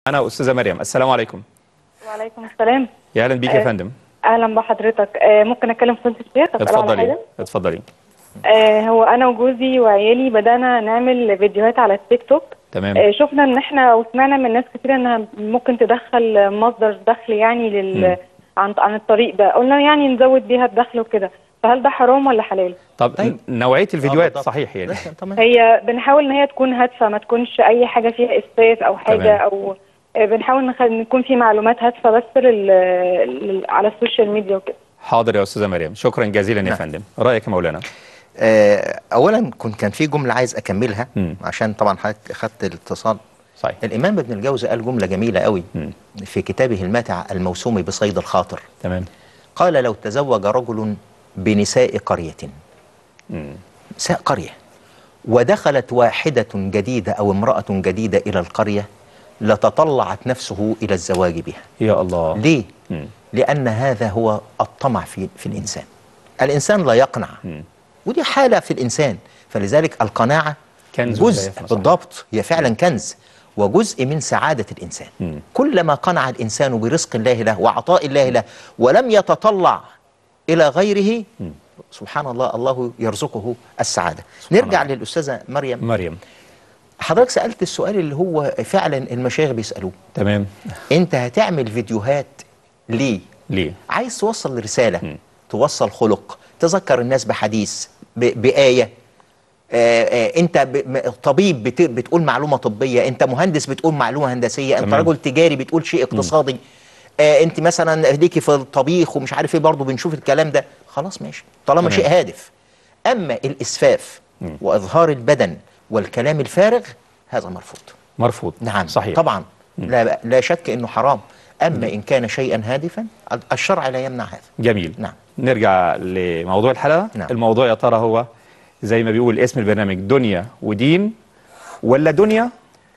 انا استاذه مريم السلام عليكم وعليكم السلام يا اهلا بيك يا آه، فندم اهلا بحضرتك آه، ممكن اتكلم في فضيله الشيخ أسأل على اتفضلي حاجة؟ اتفضلي آه، هو انا وجوزي وعيالي بدانا نعمل فيديوهات على التيك توك تمام آه، شفنا ان احنا وسمعنا من ناس كتير انها ممكن تدخل مصدر دخل يعني لل مم. عن عن الطريق ده قلنا يعني نزود بيها الدخل وكده فهل ده حرام ولا حلال طب طيب. نوعيه الفيديوهات بالضبط. صحيح يعني لكن تمام هي بنحاول ان هي تكون هادفه ما تكونش اي حاجه فيها اسفاف او حاجه تمام. او آه، بنحاول نخ... نكون في معلومات هادفه بس لل... لل... على السوشيال ميديا وكده حاضر يا استاذه مريم شكرا جزيلا يا نعم. فندم رايك يا مولانا آه، اولا كنت كان في جمله عايز اكملها مم. عشان طبعا حضرتك اخذت الاتصال صحيح الامام ابن الجوزي قال جمله جميله قوي مم. في كتابه الماتع الموسوم بصيد الخاطر تمام قال لو تزوج رجل بنساء قريه مم. نساء قريه ودخلت واحده جديده او امراه جديده الى القريه لتطلعت نفسه الى الزواج بها يا الله ليه مم. لأن هذا هو الطمع في, في الإنسان الإنسان لا يقنع مم. ودي حالة في الإنسان فلذلك القناعة كنز جزء ولا يفنى، صح. بالضبط هي فعلا كنز وجزء من سعادة الإنسان مم. كلما قنع الإنسان برزق الله له وعطاء الله له ولم يتطلع إلى غيره سبحان الله الله يرزقه السعادة نرجع الله. للأستاذة مريم مريم حضرتك سألت السؤال اللي هو فعلا المشايخ بيسألوه تمام أنت هتعمل فيديوهات ليه ليه عايز توصل رسالة مم. توصل خلق تذكر الناس بحديث ب- بآية آه، آه، انت ب- م- طبيب بت- بتقول معلومة طبية انت مهندس بتقول معلومة هندسية انت تمام. رجل تجاري بتقول شيء اقتصادي آه، انت مثلا ليكي في الطبيخ ومش عارف ايه برضه بنشوف الكلام ده خلاص ماشي طالما تمام. شيء هادف اما الاسفاف مم. واظهار البدن والكلام الفارغ هذا مرفوض مرفوض نعم صحيح طبعا لا لا شك انه حرام اما ان كان شيئا هادفا الشرع لا يمنع هذا جميل نعم. نرجع لموضوع الحلقه نعم. الموضوع يا ترى هو زي ما بيقول اسم البرنامج دنيا ودين ولا دنيا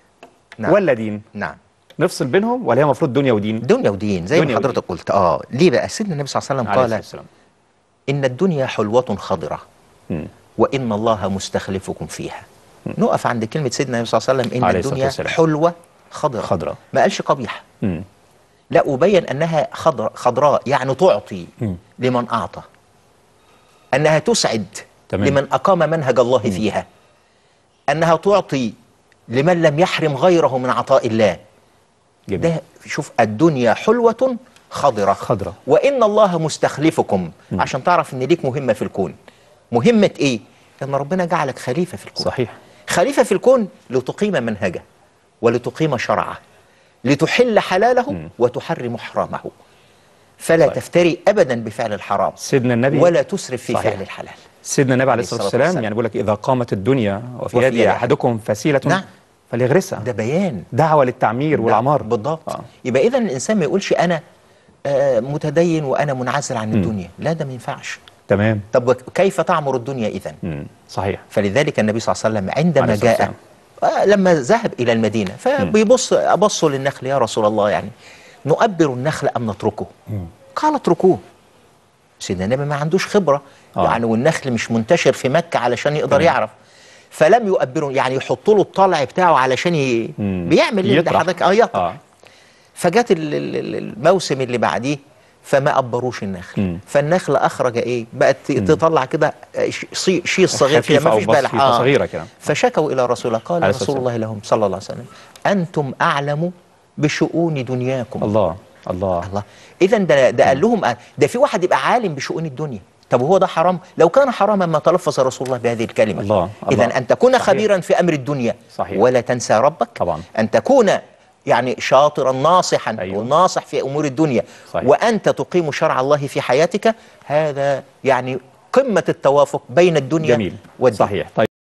نعم ولا دين نعم نفصل بينهم ولا هي المفروض دنيا ودين دنيا ودين زي دنيا ما حضرتك قلت اه ليه بقى سيدنا النبي صلى الله عليه وسلم عليه قال الصلاة والسلام. ان الدنيا حلوة خضرة مم. وان الله مستخلفكم فيها نقف عند كلمة سيدنا النبي صلى الله عليه وسلم ان عليه الصلاة الدنيا والسلام. حلوة خضرة خضرة. ما قالش قبيحة مم. لا وبين انها خضراء خضراء يعني تعطي مم. لمن اعطى انها تسعد تمام. لمن اقام منهج الله فيها انها تعطي لمن لم يحرم غيره من عطاء الله جميل ده شوف الدنيا حلوة خضرة خضرة. وإن الله مستخلفكم عشان تعرف إن ليك مهمة في الكون مهمة إيه؟ إن ربنا جعلك خليفة في الكون صحيح خليفة في الكون لتقيم منهجه ولتقيم شرعه لتحل حلاله وتحرم حرامه فلا صحيح. تفتري أبدا بفعل الحرام سيدنا النبي ولا تسرف في صحيح. فعل الحلال سيدنا النبي عليه عليه الصلاة الصلاة والسلام والسلام. يعني بيقول لك إذا قامت الدنيا وفي وفي يد يد أحدكم فسيلة نعم. فليغرسها ده بيان دعوة للتعمير والعمار بالضبط آه. يبقى إذا الإنسان ما يقولش أنا آه، متدين وأنا منعزل عن الدنيا لا ده ما ينفعش تمام طب وك- كيف تعمر الدنيا إذا مم. صحيح فلذلك النبي صلى الله عليه وسلم عليه عندما الصلاة جاء آه لما ذهب إلى المدينة فبيبص أبصوا للنخل يا رسول الله يعني نؤبر النخل أم نتركه قال اتركوه سيدنا النبي ما عندوش خبرة آه. يعني والنخل مش منتشر في مكة علشان يقدر تمام. يعرف فلم يؤبروا يعني يحطوا له الطلع بتاعه علشان ي... مم. بيعمل اللي يطرح. حضرتك اه يطرح آه. فجت ال- ال- ال- الموسم اللي بعديه فما أبروش النخل مم. فالنخل أخرج إيه بقت تطلع كده ش- صي- شيء صغير كده خفيفة ما أو فيش بلح بسيطة صغيرة كده. فشكوا إلى رسول الله قال عليه الصلاة رسول الله لهم صلى الله عليه وسلم أنتم أعلم بشؤون دنياكم الله الله الله إذا ده, ده قال لهم ده في واحد يبقى عالم بشؤون الدنيا طب هو ده حرام لو كان حراما ما تلفظ رسول الله بهذه الكلمة الله، إذا الله. أن تكون صحيح. خبيرا في أمر الدنيا صحيح. ولا تنسى ربك طبعا. أن تكون يعني شاطرا ناصحا أيوة. وناصح في أمور الدنيا صحيح. وأنت تقيم شرع الله في حياتك هذا يعني قمة التوافق بين الدنيا جميل والدين صحيح طيب